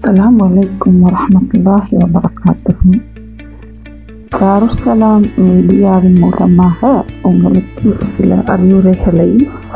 அஸ்ஸலாமு அலைக்கும் வரஹ்மத்துல்லாஹி வபரகாத்துஹு தாருசலாம் மீடியாவின் மூலமாக உங்களுக்கு சில அறிவுரைகளை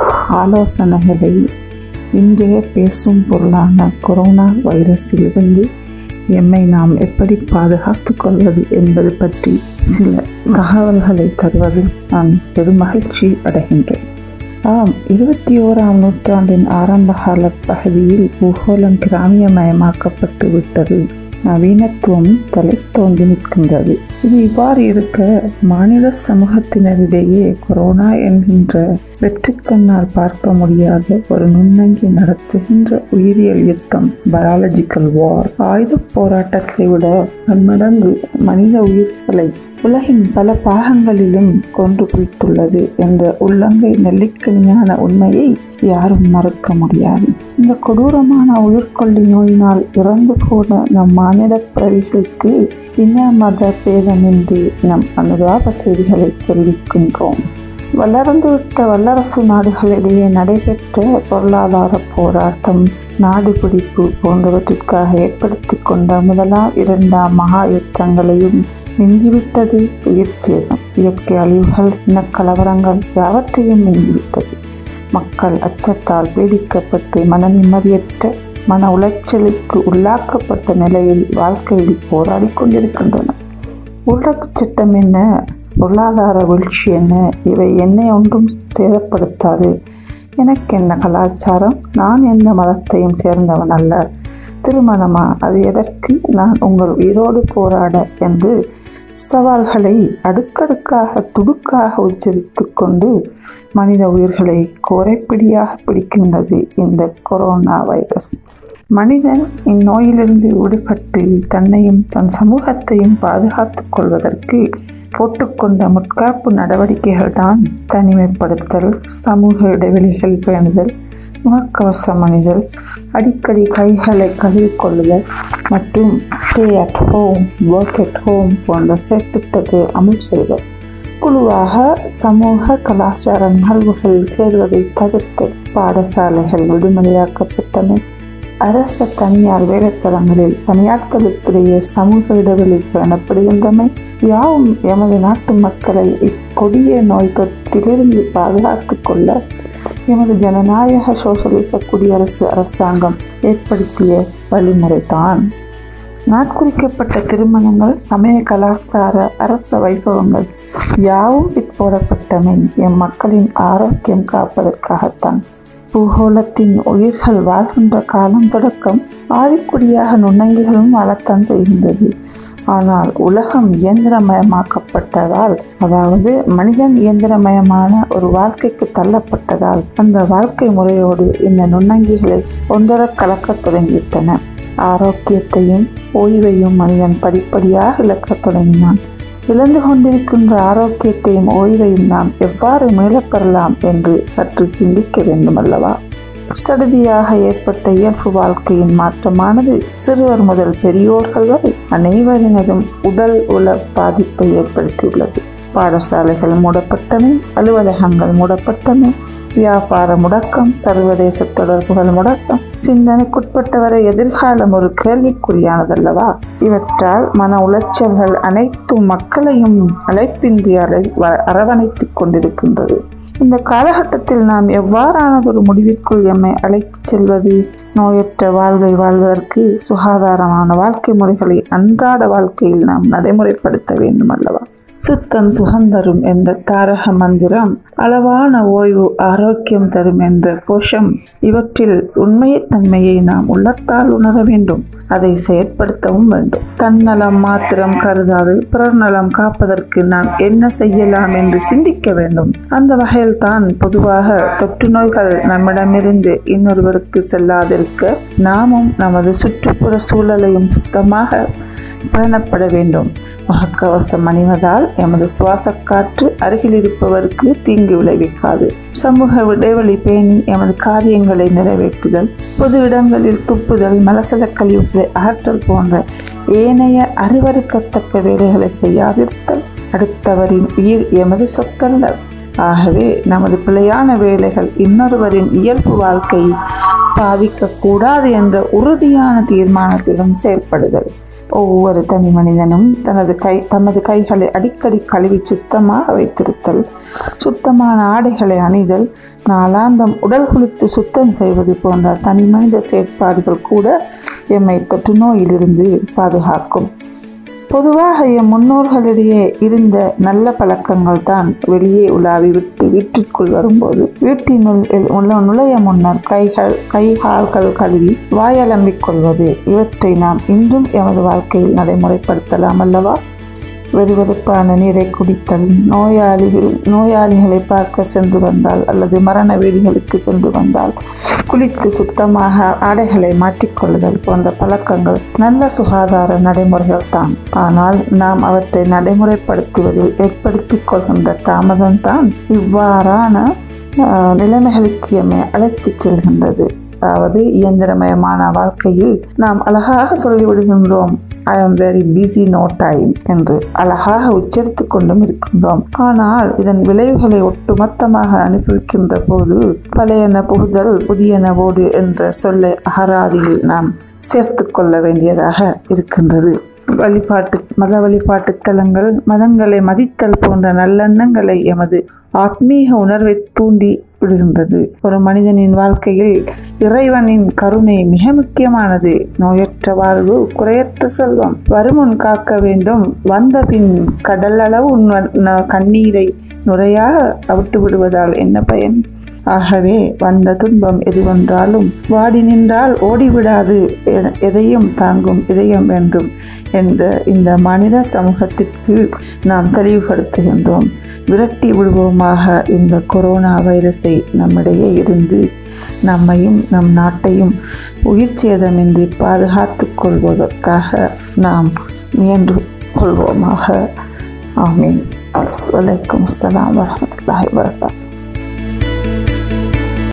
ஆலோசனைகளை இன்றைய பேசும் பொருளான கொரோனா வைரஸிலிருந்து எம்மை நாம் எப்படி பாதுகாத்துக் கொள்வது என்பது பற்றி சில தகவல்களை தருவதில் நான் பெருமகிழ்ச்சி அடைகின்றேன் ஆம் இருபத்தி ஓராம் நூற்றாண்டின் ஆரம்பகால பகுதியில் பூகோளம் கிராமியமயமாக்கப்பட்டு விட்டது நவீனத்துவம் தலை தோன்றி நிற்கின்றது இது இவ்வாறு இருக்க மாநில சமூகத்தினரிடையே கொரோனா என்கின்ற வெற்றிக்கண்ணால் பார்க்க முடியாத ஒரு நுண்ணங்கி நடத்துகின்ற உயிரியல் யுத்தம் பயாலஜிக்கல் வார் ஆயுத போராட்டத்தை விட பன்மடங்கு மனித உயிர்களை உலகின் பல பாகங்களிலும் கொண்டு குவித்துள்ளது என்ற உள்ளங்கை நெல்லிக்கனியான உண்மையை யாரும் மறுக்க முடியாது இந்த கொடூரமான உயிர்கொல்லி நோயினால் இறந்து போன நம் மாநில பிறவிகளுக்கு இன மத பேதமின்றி நம் அனுதாப செய்திகளை தெரிவிக்கின்றோம் வளர்ந்துவிட்ட வல்லரசு நாடுகளிடையே நடைபெற்ற பொருளாதார போராட்டம் நாடு பிடிப்பு போன்றவற்றிற்காக ஏற்படுத்தி கொண்ட முதலாம் இரண்டாம் மகா யுத்தங்களையும் மிஞ்சிவிட்டது உயிர் சேதம் இயற்கை அழிவுகள் இனக்கலவரங்கள் யாவற்றையும் மிஞ்சிவிட்டது மக்கள் அச்சத்தால் பீடிக்கப்பட்டு மன நிம்மதியற்ற மன உளைச்சலுக்கு உள்ளாக்கப்பட்ட நிலையில் வாழ்க்கையில் போராடி கொண்டிருக்கின்றனர் உலக சட்டம் என்ன பொருளாதார வீழ்ச்சி என்ன இவை என்னை ஒன்றும் சேதப்படுத்தாது எனக்கு என்ன கலாச்சாரம் நான் எந்த மதத்தையும் சேர்ந்தவன் அல்ல திருமணமா அது எதற்கு நான் உங்கள் உயிரோடு போராட என்று சவால்களை அடுக்கடுக்காக துடுக்காக உச்சரித்து கொண்டு மனித உயிர்களை கோரைப்பிடியாக பிடிக்கின்றது இந்த கொரோனா வைரஸ் மனிதன் இந்நோயிலிருந்து விடுபட்டு தன்னையும் தன் சமூகத்தையும் பாதுகாத்துக் கொள்வதற்கு போட்டுக்கொண்ட முற்காப்பு நடவடிக்கைகள் தான் தனிமைப்படுத்தல் சமூக இடைவெளிகள் பேணுதல் முகக்கவசம் அணிதல் அடிக்கடி கைகளை கழுவிக்கொள்ளுதல் மற்றும் stay at home work at home போன்ற செயற்திட்டத்தை அமல் செய்தல் குழுவாக சமூக கலாச்சார நிகழ்வுகளில் சேர்வதை தவிர்த்தல் பாடசாலைகள் விடுமுறையாக்கப்பட்டமை அரச தனியார் வேலைத்தளங்களில் பணியாட்களுக்கிடையே சமூக இடைவெளி பேணப்படுகின்றமை யாவும் எமது நாட்டு மக்களை இக்கொடிய நோய் தொற்றிலிருந்து பாதுகாத்துக் கொள்ள எமது ஜனநாயக சோசலிச குடியரசு அரசாங்கம் ஏற்படுத்திய வழிமுறைதான் நாட்குறிக்கப்பட்ட திருமணங்கள் சமய கலாச்சார அரச வைபவங்கள் யாவும் பிற்போடப்பட்டமை எம் மக்களின் ஆரோக்கியம் காப்பதற்காகத்தான் பூகோளத்தின் உயிர்கள் வாழ்கின்ற காலம் தொடக்கம் ஆதிக்குடியாக நுண்ணங்கிகளும் வாழத்தான் செய்கின்றது ஆனால் உலகம் இயந்திரமயமாக்கப்பட்டதால் அதாவது மனிதன் இயந்திரமயமான ஒரு வாழ்க்கைக்கு தள்ளப்பட்டதால் அந்த வாழ்க்கை முறையோடு இந்த நுண்ணங்கிகளை ஒன்றர கலக்கத் தொடங்கிவிட்டன ஆரோக்கியத்தையும் ஓய்வையும் மனிதன் படிப்படியாக இழக்கத் தொடங்கினான் இழந்து கொண்டிருக்கின்ற ஆரோக்கியத்தையும் ஓய்வையும் நாம் எவ்வாறு மீளப்பெறலாம் என்று சற்று சிந்திக்க வேண்டும் அல்லவா சடுதியாக ஏற்பட்ட இயல்பு வாழ்க்கையின் மாற்றமானது சிறுவர் முதல் பெரியோர்கள் வரை அனைவரினதும் உடல் உல பாதிப்பை ஏற்படுத்தியுள்ளது பாடசாலைகள் மூடப்பட்டமை அலுவலகங்கள் மூடப்பட்டமை வியாபார முடக்கம் சர்வதேச தொடர்புகள் முடக்கம் சிந்தனைக்குட்பட்டவரை எதிர்காலம் ஒரு கேள்விக்குறியானதல்லவா இவற்றால் மன உளைச்சல்கள் அனைத்தும் மக்களையும் அழைப்பின்றி அலை அரவணைத்துக் கொண்டிருக்கின்றது இந்த காலகட்டத்தில் நாம் எவ்வாறானதொரு முடிவிற்குள் எம்மை அழைத்துச் செல்வது நோயற்ற வாழ்வை வாழ்வதற்கு சுகாதாரமான வாழ்க்கை முறைகளை அன்றாட வாழ்க்கையில் நாம் நடைமுறைப்படுத்த வேண்டும் அல்லவா சுத்தம் சுகந்தரும் என்ற தாரக மந்திரம் அளவான ஓய்வு ஆரோக்கியம் தரும் என்ற கோஷம் இவற்றில் உண்மையத்தன்மையை நாம் உள்ளத்தால் உணர வேண்டும் அதை செயற்படுத்தவும் வேண்டும் தன்னலம் மாத்திரம் கருதாது பிறர் நலம் காப்பதற்கு நாம் என்ன செய்யலாம் என்று சிந்திக்க வேண்டும் அந்த வகையில் தான் பொதுவாக தொற்று நோய்கள் நம்மிடமிருந்து இன்னொருவருக்கு செல்லாதிருக்க நாமும் நமது சுற்றுப்புற சூழலையும் சுத்தமாக பேணப்பட வேண்டும் முகக்கவசம் அணிவதால் எமது சுவாச காற்று அருகில் இருப்பவருக்கு தீங்கு விளைவிக்காது சமூக இடைவெளி பேணி எமது காரியங்களை நிறைவேற்றுதல் பொது இடங்களில் துப்புதல் மலசல கழிவுகளை அகற்றல் போன்ற ஏனைய அருவறுக்கத்தக்க வேலைகளை செய்யாதிருத்தல் அடுத்தவரின் உயிர் எமது சொத்தல்ல ஆகவே நமது பிழையான வேலைகள் இன்னொருவரின் இயல்பு வாழ்க்கையை பாதிக்கக்கூடாது என்ற உறுதியான தீர்மானத்துடன் செயல்படுதல் ஒவ்வொரு தனி மனிதனும் தனது கை தமது கைகளை அடிக்கடி கழுவி சுத்தமாக வைத்திருத்தல் சுத்தமான ஆடைகளை அணிதல் நாளாந்தம் உடல் குளித்து சுத்தம் செய்வது போன்ற தனி மனித செயற்பாடுகள் கூட எம்மை தொற்று நோயிலிருந்து பாதுகாக்கும் பொதுவாக எம் முன்னோர்களிடையே இருந்த நல்ல பழக்கங்கள் தான் வெளியே உலாவி விட்டு வீட்டிற்குள் வரும்போது வீட்டினுள் உள்ள நுழைய முன்னர் கைகள் கை கால்கள் கழுவி வாயலம்பிக் கொள்வது இவற்றை நாம் இன்றும் எமது வாழ்க்கையில் நடைமுறைப்படுத்தலாம் அல்லவா வெதுவெதுப்பான நீரை குடித்தல் நோயாளிகள் நோயாளிகளை பார்க்க சென்று வந்தால் அல்லது மரண வீடுகளுக்கு சென்று வந்தால் குளித்து சுத்தமாக ஆடைகளை மாற்றிக்கொள்ளுதல் போன்ற பழக்கங்கள் நல்ல சுகாதார நடைமுறைகள் தான் ஆனால் நாம் அவற்றை நடைமுறைப்படுத்துவதில் ஏற்படுத்திக் கொள்கின்ற தாமதம்தான் இவ்வாறான ஆஹ், நிலைமைகளுக்கு எம்மை அழைத்துச் செல்கின்றது அதாவது இயந்திரமயமான வாழ்க்கையில் நாம் அழகாக சொல்லிவிடுகின்றோம் ஐ am very busy no time என்று அழகாக உச்சரித்து கொண்டும் இருக்கின்றோம் ஆனால் இதன் விளைவுகளை ஒட்டுமொத்தமாக அனுபவிக்கின்ற போது பழையன புகுதல் புதியனவோடு என்ற சொல்லை அகராதியில் நாம் சேர்த்து கொள்ள வேண்டியதாக இருக்கின்றது வழிபாட்டு மத வழிபாட்டு தலங்கள் மதங்களை மதித்தல் போன்ற நல்லெண்ணங்களை எமது ஆத்மீக உணர்வை தூண்டி விடுகின்றது ஒரு மனிதனின் வாழ்க்கையில் இறைவனின் கருணை மிக முக்கியமானது நோயற்ற வாழ்வு குறையற்ற செல்வம் வருமுன் காக்க வேண்டும் வந்த பின் கடலளவு உன் ந- கண்ணீரை நுரையாக அவிட்டு விடுவதால் என்ன பயன் ஆகவே வந்த துன்பம் எதுவென்றாலும் வாடி நின்றால் ஓடிவிடாது எ- எதையும் தாங்கும் இதயம் வேண்டும் என்ற இந்த மனித சமூகத்திற்கு நாம் தெளிவுபடுத்துகின்றோம் விரட்டி விடுவோமாக இந்த கொரோனா வைரஸை நம்மிடையே இருந்து நம்மையும் நம் நாட்டையும் உயிர் சேதமின்றி பாதுகாத்துக் கொள்வதற்காக நாம் முயன்று கொள்வோமாக ஆமீன் வலைக்கம் அஸ்ஸலாம் வரஹ்மத்துல்லாஹி வபரகாத்துஹு